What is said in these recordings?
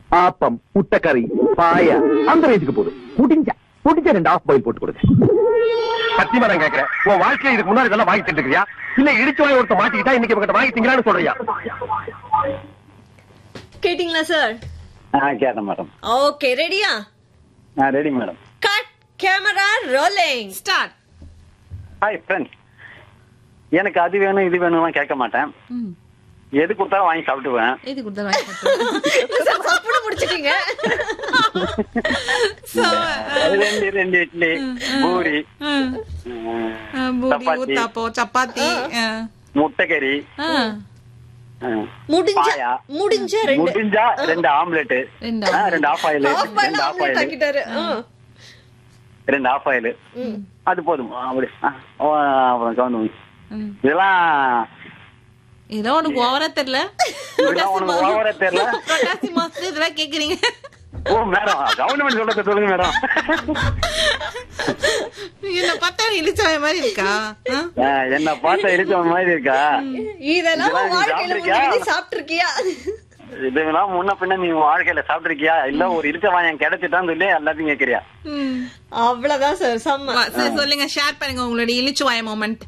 ஆப்பம் முட்டைக்கறி பாயா அந்த ரேஞ்சுக்கு போதும் முடிஞ்சா முடிஞ்ச ரெண்டு ஆஃப் பாயில் போட்டு கொடுங்க சத்தியமா நான் கேக்குறேன் உன் வாழ்க்கையில இதுக்கு முன்னாடி இதெல்லாம் வாங்கி திட்டுக்கிறியா இல்ல இடிச்சு வாங்கி ஒருத்த மாட்டிக்கிட்டா இன்னைக்கு இவங்கிட்ட வாங்கி திங்கலான்னு சொல்றியா கேட்டிங்களா சார் ஆ கேட்டேன் மேடம் ஓகே ரெடியா ஆ ready madam cut camera rolling start hi friends எனக்கு அது வேணும் இது வேணும்லாம் கேட்க மாட்டேன் எது கொடுத்தாலும் வாங்கி சாப்பிட்டுவேன் இது கொடுத்தா வாங்கி சாப்பிடுவேன். சப்புனு முடிச்சிட்டீங்க So, ரெண்டு ரெண்டு இட்லி பூரி ம், ம், ஆ, பூரி சப்பாத்தி ஊத்தாப்பம் சப்பாத்தி ஆ, முட்டைக்கறி ஆ, ம், முடிஞ்ச பாயா. முடிஞ்ச ரெண்டு முடிஞ்சா ரெண்டு ஆம்லெட் ரெண்டு ரெண்டு ஆஃப் ஆயில் ஆஃப் பண்ண ரெண்டு ஆஃப் ஆம்லெட் ஆயில் ஆக்கிட்டாரு ஆ. ரெண்டு ஆஃப் ஆயில் அது போதும் அப்படி ஆ, ஓ, அப்புறம் கவனம் ம். இதெல்லாம் ஏதோ உனக்கு ஓவரா தெரியல இதெல்லாம் உனக்கு ஓவரா தெரியல புரட்டாசி மாசத்துல இதெல்லாம் கேக்குறீங்க ஓ மேடம் கவர்மெண்ட் சொல்றத சொல்லுங்க மேடம் என்ன பார்த்தா இழிச்சவய மாதிரி இருக்கா ஆ? ஆ, என்ன பார்த்தா இடிச்ச மாதிரி இருக்கா இதெல்லாம் இதெல்லாம் நீ வாழ்க்கையில சாப்பிட்டிருக்கியா? முன்னாடி சாப்பிட்டிருக்கியா இதெல்லாம் முன்ன பின்ன நீ வாழ்க்கையில சாப்பிட்டிருக்கியா இல்ல ஒரு இடிச்ச வாயம் கிடைச்சிட்டான்னு சொல்லி எல்லாத்தையும் கேக்குறியா ம். அவ்வளவுதான் சார் செம்ம வா, சரி, சொல்லுங்க ஷேர் பண்ணுங்க உங்களுடைய இழிச்சுவாய மொமெண்ட்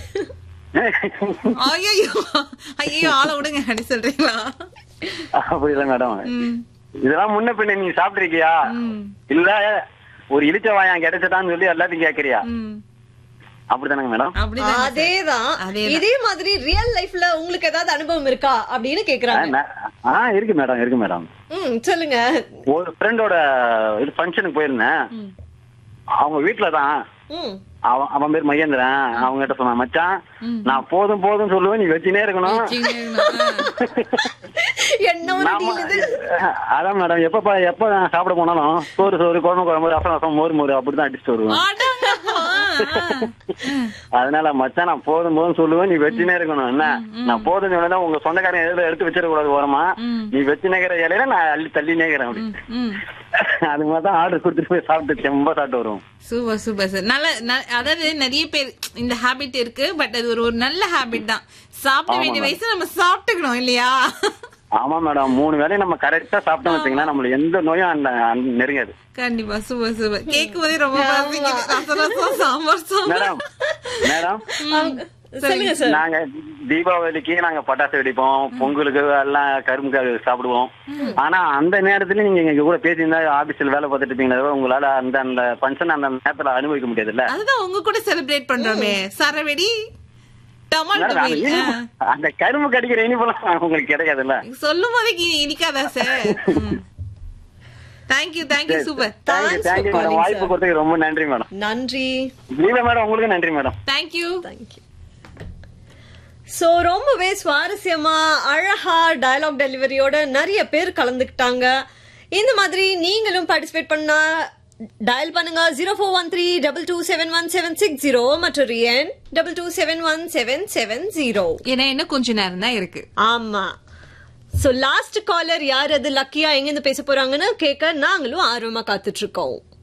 ஐயோ ஐயோ ஆளை விடுங்க அப்படி சொல்றீங்களா அப்படிதான் மேடம் ம், இதெல்லாம் முன்ன பின்ன நீ சாப்பிட்டிருக்கியா ம், இல்ல ஒரு இடிச்ச வாயம் கிடைச்சிட்டான்னு சொல்லி எல்லாத்தையும் கேக்குறியா ம். அப்படிதானங்க மேடம் அப்படிதான் அதேதான் அதேதான். இதே மாதிரி ரியல் லைஃப்ல உங்களுக்கு ஏதாவது அனுபவம் இருக்கா அப்படின்னு ஆ, கேக்குறாங்க ந- ஆ இருக்கு மேடம் இருக்கு மேடம் ம் சொல்லுங்க ஒரு ஃப்ரெண்டோட இது ஃபங்க்ஷனுக்கு போயிருந்தேன் அவங்க வீட்டுல தான் ம் அவன் அவன் பேர் மகேந்திரன் அவங்க கிட்ட சொன்னான் மச்சான் நான் போதும் போதும் சொல்லுவேன் நீ வச்சுனே இருக்கணும் என்ன ஒரு நாம- டீல் இது அதான் மேடம் எப்ப பா- எப்ப நான் சாப்பிட போனாலும் சோறு சோறு குழம்பு குழம்பு ரசம் ரசம் மோர் மோர் அப்படிதான் அடிச்சுட்டு வருவேன் அதனால மச்சான் நான் போதும் போதும் சொல்லுவேன் நீ வச்சுனே இருக்கணும் என்ன நான் போதும் சொன்னா உங்க சொந்தக்காரன் எதுல எடுத்து வச்சிட கூடாது ஓரமா நீ வச்சு நேக்கிற இலையில நான் அள்ளி தள்ளி நேக்கிறேன் அப்படி அது மாதிரி தான் ஆர்டர் கொடுத்துட்டு போய் சாப்பிட்டு ரொம்ப சாப்பிட்டு வருவோம் சூப்பர் சூப்பர் சார் நல்ல ந- அதாவது நிறைய பேர் இந்த ஹாபிட் இருக்கு பட் அது ஒரு ஒரு நல்ல ஹாபிட் தான் சாப்பிட ஆமா, வேண்டிய madam. வயசு நம்ம சாப்பிட்டுக்கணும் இல்லையா ஆமா மேடம் மூணு வேலையும் நம்ம கரெக்டா சாப்பிட்டோம் வச்சீங்கன்னா நம்மளுக்கு எந்த நோயும் அந்த அந்த நெருங்காது கண்டிப்பா சூப்பர் சூப்பர் கேட்கும் போதே ரொம்ப பசிக்குது. ரசம் ரசம் சாம்பார் சாம்பார் மேடம் மேடம் அவங்க- சொல்லுங்க சார் நாங்க தீபாவளிக்கு நாங்க பட்டாசு வெடிப்போம் பொங்கலுக்கு எல்லாம் கரும்பு க- சாப்பிடுவோம் ஆனா அந்த நேரத்துல நீங்க எங்க கூட பேசியிருந்தா ஆபீஸ்ல வேலை பார்த்துட்டு இருப்பீங்களே தவிர உங்களால அந்த அந்த ஃபங்க்ஷன் அந்த நேரத்துல அனுபவிக்க முடியாதுல்ல அதுதான் உங்க கூட செலிப்ரேட் பண்றோமே சரவெடி டமால் மேடம், அந்த டபிள் இனிப்பு- அந்த கரும்பு கடிக்கிற இனிப்பெல்லாம் உங்களுக்கு கிடைக்காதுல்ல சொல்லும் போதே இனி- இனிக்காதா sir thank you thank you super thank you Thanks for thank you madam calling, வாய்ப்பு sir. கொடுத்ததுக்கு ரொம்ப நன்றி மேடம் நன்றி லீலா மேடம் உங்களுக்கு நன்றி மேடம் தேங்க்யூ தேங்க்யூ சோ ரொம்பவே சுவாரஸ்யமா அழகா டயலாக் டெலிவரியோட நிறைய பேர் கலந்துக்கிட்டாங்க இந்த மாதிரி நீங்களும் பார்ட்டிசிபேட் பண்ணா டயல் பண்ணுங்க zero four one three double two seven one seven six zero மற்றும் எண் double two seven one seven seven zero ஏன்னா இன்னும் கொஞ்ச நேரம் தான் இருக்கு ஆமா சோ லாஸ்ட் காலர் யார் அது லக்கியா எங்க இருந்து பேச போறாங்கன்னு கேட்க நாங்களும் ஆர்வமா காத்துட்டு இருக்கோம்